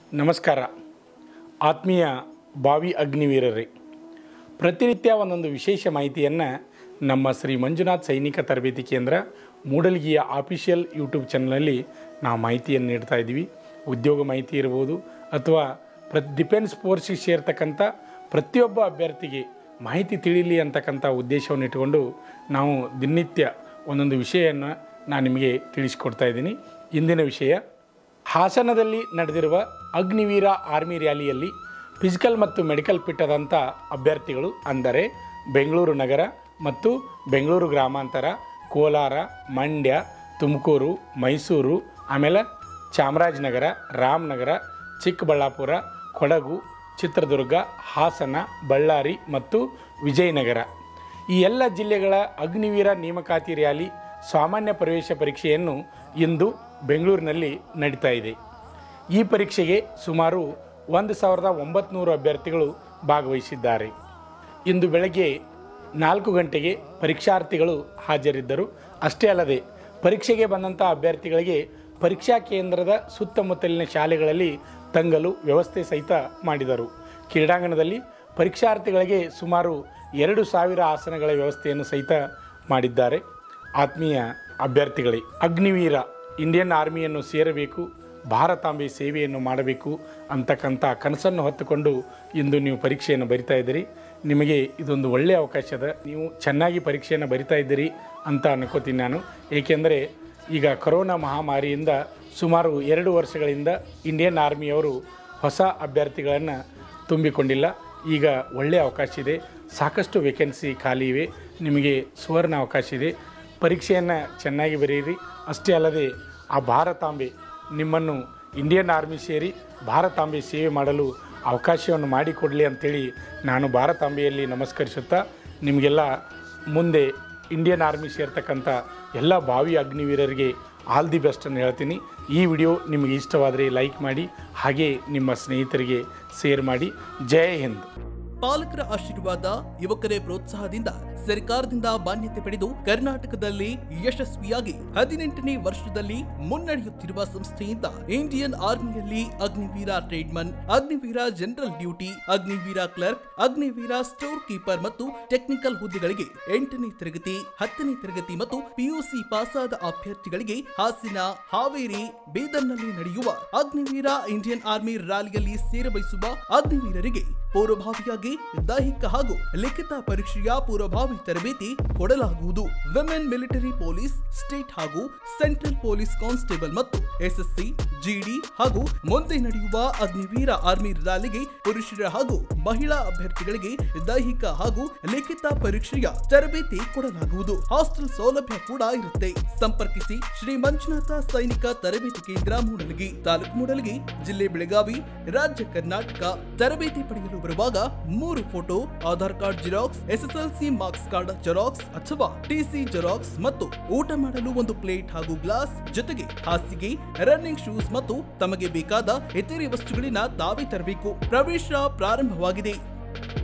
ನಮಸ್ಕಾರ ಆತ್ಮೀಯ ಬಾವಿ ಅಗ್ನಿವೀರರೇ ಪ್ರತಿನಿತ್ಯ ಒಂದೊಂದು ವಿಶೇಷ ಮಾಹಿತಿಯನ್ನು ನಮ್ಮ ಶ್ರೀ ಮಂಜುನಾಥ್ ಸೈನಿಕ ತರಬೇತಿ ಕೇಂದ್ರ ಮೂಡಲ್ಗಿಯ ಆಫಿಷಿಯಲ್ ಯೂಟ್ಯೂಬ್ ಚಾನಲಲ್ಲಿ ನಾವು ಮಾಹಿತಿಯನ್ನು ನೀಡ್ತಾ ಇದ್ದೀವಿ ಉದ್ಯೋಗ ಮಾಹಿತಿ ಇರ್ಬೋದು ಅಥವಾ ಪ್ರ ಡಿಫೆನ್ಸ್ ಫೋರ್ಸಿಗೆ ಸೇರ್ತಕ್ಕಂಥ ಪ್ರತಿಯೊಬ್ಬ ಅಭ್ಯರ್ಥಿಗೆ ಮಾಹಿತಿ ತಿಳಿಯಲಿ ಅಂತಕ್ಕಂಥ ಉದ್ದೇಶವನ್ನು ಇಟ್ಟುಕೊಂಡು ನಾವು ದಿನನಿತ್ಯ ಒಂದೊಂದು ವಿಷಯವನ್ನು ನಾನು ನಿಮಗೆ ತಿಳಿಸಿಕೊಡ್ತಾ ಇದ್ದೀನಿ ಇಂದಿನ ವಿಷಯ ಹಾಸನದಲ್ಲಿ ನಡೆದಿರುವ ಅಗ್ನಿವೀರ ಆರ್ಮಿ ರ್ಯಾಲಿಯಲ್ಲಿ ಫಿಸಿಕಲ್ ಮತ್ತು ಮೆಡಿಕಲ್ ಫಿಟ್ ಅಭ್ಯರ್ಥಿಗಳು ಅಂದರೆ ಬೆಂಗಳೂರು ನಗರ ಮತ್ತು ಬೆಂಗಳೂರು ಗ್ರಾಮಾಂತರ ಕೋಲಾರ ಮಂಡ್ಯ ತುಮಕೂರು ಮೈಸೂರು ಆಮೇಲೆ ಚಾಮರಾಜನಗರ ರಾಮನಗರ ಚಿಕ್ಕಬಳ್ಳಾಪುರ ಕೊಡಗು ಚಿತ್ರದುರ್ಗ ಹಾಸನ ಬಳ್ಳಾರಿ ಮತ್ತು ವಿಜಯನಗರ ಈ ಎಲ್ಲ ಜಿಲ್ಲೆಗಳ ಅಗ್ನಿವೀರ ನೇಮಕಾತಿ ರ್ಯಾಲಿ ಸಾಮಾನ್ಯ ಪ್ರವೇಶ ಪರೀಕ್ಷೆಯನ್ನು ಇಂದು ಬೆಂಗಳೂರಿನಲ್ಲಿ ನಡೀತಾ ಇದೆ ಈ ಪರೀಕ್ಷೆಗೆ ಸುಮಾರು ಒಂದು ಸಾವಿರದ ಒಂಬತ್ನೂರು ಅಭ್ಯರ್ಥಿಗಳು ಭಾಗವಹಿಸಿದ್ದಾರೆ ಇಂದು ಬೆಳಗ್ಗೆ ನಾಲ್ಕು ಗಂಟೆಗೆ ಪರೀಕ್ಷಾರ್ಥಿಗಳು ಹಾಜರಿದ್ದರು ಅಷ್ಟೇ ಅಲ್ಲದೆ ಪರೀಕ್ಷೆಗೆ ಬಂದಂಥ ಅಭ್ಯರ್ಥಿಗಳಿಗೆ ಪರೀಕ್ಷಾ ಕೇಂದ್ರದ ಸುತ್ತಮುತ್ತಲಿನ ಶಾಲೆಗಳಲ್ಲಿ ತಂಗಲು ವ್ಯವಸ್ಥೆ ಸಹಿತ ಮಾಡಿದರು ಕ್ರೀಡಾಂಗಣದಲ್ಲಿ ಪರೀಕ್ಷಾರ್ಥಿಗಳಿಗೆ ಸುಮಾರು ಎರಡು ಸಾವಿರ ಆಸನಗಳ ವ್ಯವಸ್ಥೆಯನ್ನು ಸಹಿತ ಮಾಡಿದ್ದಾರೆ ಆತ್ಮೀಯ ಅಭ್ಯರ್ಥಿಗಳೇ ಅಗ್ನಿವೀರ ಇಂಡಿಯನ್ ಆರ್ಮಿಯನ್ನು ಸೇರಬೇಕು ಭಾರತಾಂಬೆ ಸೇವೆಯನ್ನು ಮಾಡಬೇಕು ಅಂತಕ್ಕಂಥ ಕನಸನ್ನು ಹೊತ್ತುಕೊಂಡು ಇಂದು ನೀವು ಪರೀಕ್ಷೆಯನ್ನು ಬರಿತಾ ಇದ್ದೀರಿ ನಿಮಗೆ ಇದೊಂದು ಒಳ್ಳೆಯ ಅವಕಾಶ ಅದ ನೀವು ಚೆನ್ನಾಗಿ ಪರೀಕ್ಷೆಯನ್ನು ಬರಿತಾ ಇದ್ದೀರಿ ಅಂತ ಅನ್ಕೋತೀನಿ ನಾನು ಏಕೆಂದರೆ ಈಗ ಕೊರೋನಾ ಮಹಾಮಾರಿಯಿಂದ ಸುಮಾರು ಎರಡು ವರ್ಷಗಳಿಂದ ಇಂಡಿಯನ್ ಆರ್ಮಿಯವರು ಹೊಸ ಅಭ್ಯರ್ಥಿಗಳನ್ನು ತುಂಬಿಕೊಂಡಿಲ್ಲ ಈಗ ಒಳ್ಳೆಯ ಅವಕಾಶ ಇದೆ ಸಾಕಷ್ಟು ವೇಕೆನ್ಸಿ ಖಾಲಿ ಇವೆ ನಿಮಗೆ ಸುವರ್ಣ ಅವಕಾಶ ಇದೆ ಪರೀಕ್ಷೆಯನ್ನು ಚೆನ್ನಾಗಿ ಬರೆಯಿರಿ ಅಷ್ಟೇ ಅಲ್ಲದೆ ಆ ಭಾರತಾಂಬೆ ನಿಮ್ಮನ್ನು ಇಂಡಿಯನ್ ಆರ್ಮಿ ಸೇರಿ ಭಾರತಾಂಬೆ ಸೇವೆ ಮಾಡಲು ಅವಕಾಶವನ್ನು ಮಾಡಿಕೊಡಲಿ ಅಂಥೇಳಿ ನಾನು ಭಾರತಾಂಬೆಯಲ್ಲಿ ನಮಸ್ಕರಿಸುತ್ತಾ ನಿಮಗೆಲ್ಲ ಮುಂದೆ ಇಂಡಿಯನ್ ಆರ್ಮಿ ಸೇರ್ತಕ್ಕಂಥ ಎಲ್ಲ ಭಾವಿ ಅಗ್ನಿವೀರರಿಗೆ ಆಲ್ ದಿ ಬೆಸ್ಟನ್ನು ಹೇಳ್ತೀನಿ ಈ ವಿಡಿಯೋ ನಿಮಗೆ ಇಷ್ಟವಾದರೆ ಲೈಕ್ ಮಾಡಿ ಹಾಗೆ ನಿಮ್ಮ ಸ್ನೇಹಿತರಿಗೆ ಶೇರ್ ಮಾಡಿ ಜೈ ಹಿಂದ್ ಪಾಲಕರ ಆಶೀರ್ವಾದ ಯುವಕರೇ ಪ್ರೋತ್ಸಾಹದಿಂದ ಸರ್ಕಾರದಿಂದ ಮಾನ್ಯತೆ ಪಡೆದು ಕರ್ನಾಟಕದಲ್ಲಿ ಯಶಸ್ವಿಯಾಗಿ ಹದಿನೆಂಟನೇ ವರ್ಷದಲ್ಲಿ ಮುನ್ನಡೆಯುತ್ತಿರುವ ಸಂಸ್ಥೆಯಿಂದ ಇಂಡಿಯನ್ ಆರ್ಮಿಯಲ್ಲಿ Agniveer tradesman Agniveer general duty Agniveer clerk Agniveer store keeper ಮತ್ತು ಟೆಕ್ನಿಕಲ್ ಹುದ್ದೆಗಳಿಗೆ ಎಂಟನೇ ತರಗತಿ ಹತ್ತನೇ ತರಗತಿ ಮತ್ತು ಪಿಯುಸಿ ಪಾಸಾದ ಅಭ್ಯರ್ಥಿಗಳಿಗೆ ಹಾಸನ ಹಾವೇರಿ ಬೀದರ್ನಲ್ಲಿ ನಡೆಯುವ ಅಗ್ನಿವೀರ ಇಂಡಿಯನ್ ಆರ್ಮಿ ರ್ಯಾಲಿಯಲ್ಲಿ ಸೇರಬಯಸುವ ಅಗ್ನಿವೀರರಿಗೆ ಪೂರ್ವಭಾವಿಯಾಗಿ ದೈಹಿಕ ಹಾಗೂ ಲಿಖಿತ ಪರೀಕ್ಷೆಯ ಪೂರ್ವಭಾವಿ ತರಬೇತಿ ಕೊಡಲಾಗುವುದು ವಿಮೆನ್ ಮಿಲಿಟರಿ ಪೊಲೀಸ್ ಸ್ಟೇಟ್ ಹಾಗೂ ಸೆಂಟ್ರಲ್ ಪೊಲೀಸ್ ಕಾನ್ಸ್ಟೇಬಲ್ ಮತ್ತು ಎಸ್ಎಸ್ಸಿ ಜಿಡಿ ಹಾಗೂ ಮುಂದೆ ನಡೆಯುವ ಅಗ್ನಿವೀರ ಆರ್ಮಿ ರ್ಯಾಲಿಗೆ ಪುರುಷರ ಹಾಗೂ ಮಹಿಳಾ ಅಭ್ಯರ್ಥಿಗಳಿಗೆ ದೈಹಿಕ ಹಾಗೂ ಲಿಖಿತ ಪರೀಕ್ಷೆಯ ತರಬೇತಿ ಕೊಡಲಾಗುವುದು ಹಾಸ್ಟೆಲ್ ಸೌಲಭ್ಯ ಕೂಡ ಇರುತ್ತೆ ಸಂಪರ್ಕಿಸಿ ಶ್ರೀ ಮಂಜುನಾಥ ಸೈನಿಕ ತರಬೇತಿ ಕೇಂದ್ರ ಮೂಡಲಗಿ ತಾಲೂಕು ಮೂಡಲಗಿ ಜಿಲ್ಲೆ ಬೆಳಗಾವಿ ರಾಜ್ಯ ಕರ್ನಾಟಕ ತರಬೇತಿ ಪಡೆಯಲು ಬರುವಾಗ ಮೂರು photo Aadhaar card xerox SSLC marks card xerox ಅಥವಾ ಟಿಸಿ ಜೆರಾಕ್ಸ್ ಮತ್ತು ಊಟ ಮಾಡಲು ಒಂದು ಪ್ಲೇಟ್ ಹಾಗೂ ಗ್ಲಾಸ್ ಜೊತೆಗೆ ಹಾಸಿಗೆ ರನ್ನಿಂಗ್ ಶೂಸ್ ಮತ್ತು ತಮಗೆ ಬೇಕಾದ ಇತರೆ ವಸ್ತುಗಳಿನ ತಾವೇ ತರಬೇಕು ಪ್ರವೇಶ ಪ್ರಾರಂಭವಾಗಿದೆ